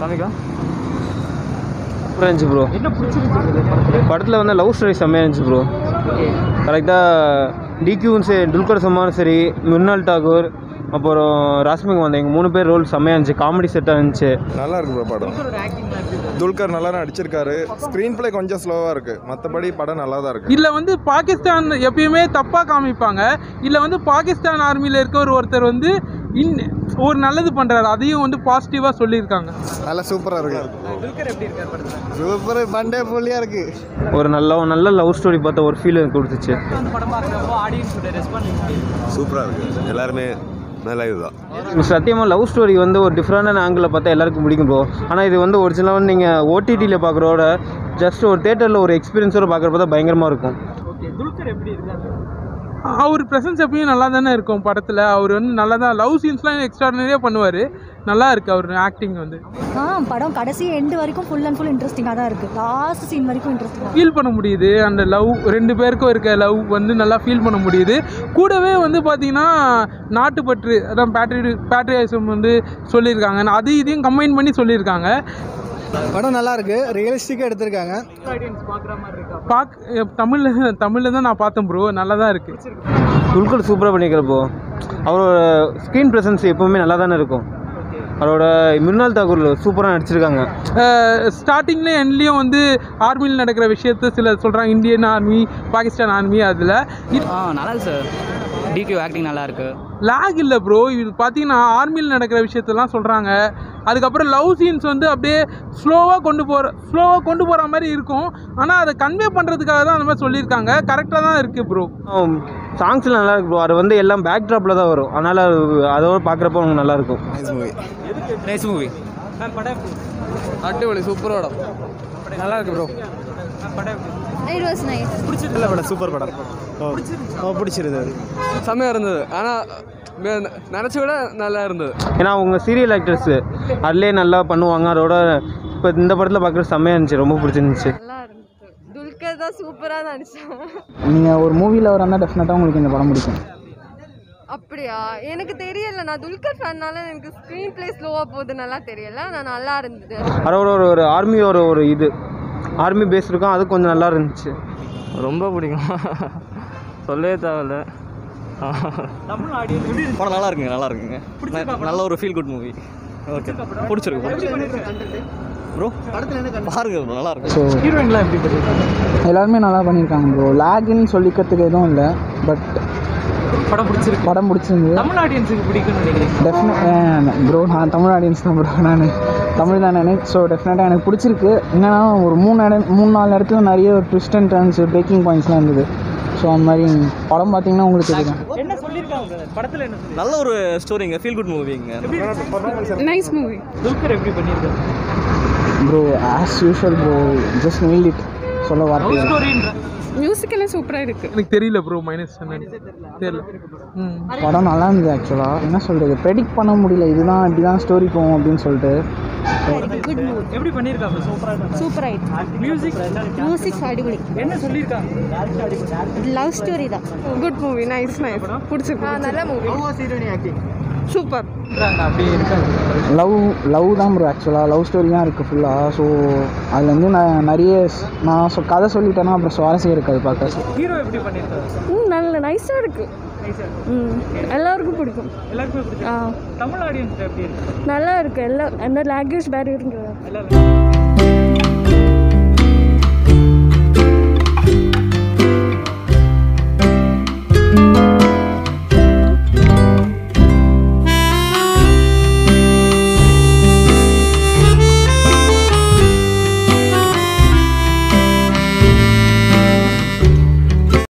காமிக்கா சூப்பராக இருந்துச்சு ப்ரோ என்ன பிடிச்சிருந்துச்சு படத்தில் வந்து லவ் ஸ்டோரி செம்மையாக இருந்துச்சு ப்ரோ கரெக்டாக டிக்யூவும் சரி துல்கர் சம்மானும் சரி மிருனால் டாகூர் அப்புறம் ராஸ்மிக் வந்த எங்கள் மூணு பேர் ரோல் செம்மையாக இருந்துச்சு காமெடி செட்டாக இருந்துச்சு நல்லா இருக்கு ப்ரோ படம் துல்கர் நல்லா நடிச்சிருக்காரு ஸ்க்ரீன் ப்ளே கொஞ்சம் ஸ்லோவாக இருக்கு மற்றபடி படம் நல்லா தான் இருக்கு இல்லை வந்து பாகிஸ்தான் எப்பயுமே தப்பாக காமிப்பாங்க இல்லை வந்து பாகிஸ்தான் ஆர்மியில் இருக்க ஒரு ஒருத்தர் வந்து இன் ஒரு நல்லது பண்ணுறாரு அதையும் வந்து பாசிட்டிவாக சொல்லியிருக்காங்க நல்லா சூப்பராக இருக்கு சூப்பர் பண்டே புள்ளியாக இருக்கு ஒரு நல்ல நல்ல லவ் ஸ்டோரி பார்த்த ஒரு ஃபீல் எனக்கு கொடுத்துச்சு சூப்பராக இருக்குது எல்லாருமே நல்ல இதுதான் சத்தியமாக லவ் ஸ்டோரி வந்து ஒரு டிஃப்ரெண்டான ஆங்கிளில் பார்த்தா எல்லாருக்கும் பிடிக்கும் ப்ரோ ஆனால் இது வந்து ஒரிஜினலாக வந்து நீங்கள் ஓடிடியில் பார்க்குறோட ஜஸ்ட் ஒரு தேட்டரில் ஒரு எக்ஸ்பீரியன்ஸோட பார்க்குறப்ப தான் பயங்கரமாக இருக்கும் அவர் ப்ரெசன்ஸ் எப்பயும் நல்லா தானே இருக்கும் படத்தில் அவர் வந்து நல்லா தான் லவ் சீன்ஸ்லாம் எக்ஸ்ட்ராடனரியாக பண்ணுவார் நல்லா இருக்கு அவர் ஆக்டிங் வந்து ஆ படம் கடைசி எண்டு வரைக்கும் ஃபுல் அண்ட் ஃபுல் இன்ட்ரெஸ்டிங்காக தான் இருக்குது லாஸ்ட் சீன் வரைக்கும் இன்ட்ரெஸ்டிங்காக ஃபீல் பண்ண முடியுது அந்த லவ் ரெண்டு பேருக்கும் இருக்க லவ் வந்து நல்லா ஃபீல் பண்ண முடியுது கூடவே வந்து பார்த்தீங்கன்னா நாட்டுப்பற்று அதான் பேட்ரி பேட்ரியாசம் வந்து சொல்லியிருக்காங்க அது இதையும் கம்பைன் பண்ணி சொல்லியிருக்காங்க படம் நல்லா இருக்கு ரியலிஸ்டிக்காக எடுத்திருக்காங்க பாக் தமிழில் தமிழில் தான் நான் பார்த்தேன் ப்ரோ நல்லா தான் இருக்குது துல்கர் சூப்பராக பண்ணிக்கிறப்போ அவரோட ஸ்க்ரீன் ப்ரெசன்ஸ் எப்போவுமே நல்லா தானே இருக்கும் அவரோட மிருனால் தாக்கூர் சூப்பராக நடிச்சிருக்காங்க ஸ்டார்டிங்லேயும் எண்ட்லேயும் வந்து ஆர்மியில் நடக்கிற விஷயத்த சில சொல்கிறாங்க இந்தியன் ஆர்மி பாகிஸ்தான் ஆர்மி அதில் ஆ நல்லா இருக்கு சார் டிக்யூ ஆக்டிங் நல்லா இருக்கு லாக் இல்லை ப்ரோ இது பார்த்தீங்கன்னா ஆர்மியில் நடக்கிற விஷயத்தெல்லாம் சொல்கிறாங்க அதுக்கப்புறம் லவ் சீன்ஸ் வந்து அப்படியே ஸ்லோவாக கொண்டு போகிற ஸ்லோவாக கொண்டு போகிற மாதிரி இருக்கும் ஆனால் அதை கன்வே பண்ணுறதுக்காக தான் அந்த மாதிரி சொல்லியிருக்காங்க கரெக்டாக தான் இருக்குது ப்ரோ சாங்ஸ்லாம் நல்லா இருக்கு ப்ரோ அது வந்து எல்லாம் பேக் ட்ராப்பில் தான் வரும் அதனால் அதோட பார்க்குறப்போ உங்களுக்கு நல்லா இருக்கும் நைஸ் மூவி அடிப்பொலி சூப்பர் படம் நல்லா இருக்கு ப்ரோ இட் வாஸ் நைஸ் நல்ல படம் சூப்பர் படம் ஓ பிடிச்சிருந்தது செம்மையாக இருந்தது ஆனால் நினச்ச விட நல்லா இருந்தது ஏன்னா அவங்க சீரியல் ஆக்டர்ஸு அதுலேயே நல்லா பண்ணுவாங்க அதோட இப்போ இந்த படத்தில் பார்க்குற செம்மையாக இருந்துச்சு ரொம்ப பிடிச்சிருந்துச்சு நல்லா இருந்தது துல்கர் தான் சூப்பராக நடிச்சான் நீங்கள் ஒரு மூவியில் வந்தால் டெஃபினட்டாக உங்களுக்கு இந்த படம் பிடிக்கும் அப்படியா எனக்கு தெரியல நான் துல்கர் ஃபேன்னால எனக்கு ஸ்க்ரீன் ப்ளே ஸ்லோவாக போகுதுன்னெல்லாம் தெரியல நான் நல்லா இருந்தது அதோட ஒரு ஒரு ஆர்மியோட ஒரு இது ஆர்மி பேஸ் இருக்கும் அது கொஞ்சம் நல்லா இருந்துச்சு ரொம்ப பிடிக்கும் சொல்லவே தேவையில்ல படம் நல்லா இருக்குங்க நல்லா இருக்குங்க நல்ல ஒரு ஃபீல் குட் மூவி ஓகே பிடிச்சிருக்கு ப்ரோ பாருங்க bro, நல்லா இருக்கு ஸோ எல்லாருமே நல்லா பண்ணியிருக்காங்க ப்ரோ லேக்னு சொல்லிக்கிறதுக்கு எதுவும் இல்லை பட் படம் பிடிச்சிருக்கு படம் பிடிச்சிருந்தது தமிழ் ஆடியன்ஸுக்கு பிடிக்கும்னு நினைக்கிறேன் டெஃபினட் ப்ரோ நான் தமிழ் ஆடியன்ஸ் தான் ப்ரோ நான் தமிழ் தான் நான் ஸோ டெஃபினட்டாக எனக்கு பிடிச்சிருக்கு என்னன்னா ஒரு மூணு இடம் மூணு நாலு இடத்துல நிறைய ஒரு ட்விஸ்ட் அண்ட் டர்ன்ஸ் பிரேக்கிங் பாயிண்ட்ஸ்லாம் இருந்தது ஸோ அந்த மாதிரி படம் பார்த்தீங்கன்னா உங்களுக்கு தெரியும் என்ன சொல்லியிருக்காங்க படத்தில் என்ன சொல்லி நல்ல ஒரு ஸ்டோரிங்க ஃபீல் குட் மூவிங்க நைஸ் மூவி துல்கர் எப்படி பண்ணியிருக்காரு bro as usual bro just nail it சொல்ல வார்த்தை இல்லை. ஸ்டோரின்ற மியூசிக் எல்லாம் சூப்பராக இருக்கு எனக்கு தெரியல ப்ரோ மைனஸ் தெரியல ம் படம் நல்லா இருந்தது ஆக்சுவலாக என்ன சொல்கிறது ப்ரெடிக்ட் பண்ண முடியல இதுதான் இப்படி தான் ஸ்டோரி போகும் அப்படின்னு சொல்லிட்டு குட் மூவி எப்படி பண்ணியிருக்காங்க சூப்பராக சூப்பர் ஆயிடுச்சு மியூசிக் மியூசிக் அடிபொலி என்ன சொல்லியிருக்காங்க லவ் ஸ்டோரி தான் குட் மூவி நைஸ் நைஸ் பிடிச்சிருக்கு நல்ல மூவி சூப்பர் அப்படியே இருக்காங்க லவ் லவ் தான் ப்ரோ ஆக்சுவலாக லவ் ஸ்டோரி தான் இருக்குது ஃபுல்லாக ஸோ அதுலேருந்து நான் நிறைய ஸ்- நான் சொ கதை சொல்லிட்டேன்னா அப்புறம் சுவாரஸ்யம் இருக்காது பார்க்க ஹீரோ எப்படி பண்ணியிருக்காரு ம் நல்ல நைஸாக இருக்கு ம் எல்லாருக்கும் பிடிக்கும் எல்லாருக்குமே பிடிச்சி ஆ தமிழ் ஆடியன்ஸ் எப்படி இருக்கு நல்லா இருக்கு எல்லா எந்த லாங்குவேஜ் பேரியருங்கிற எல்லாரும்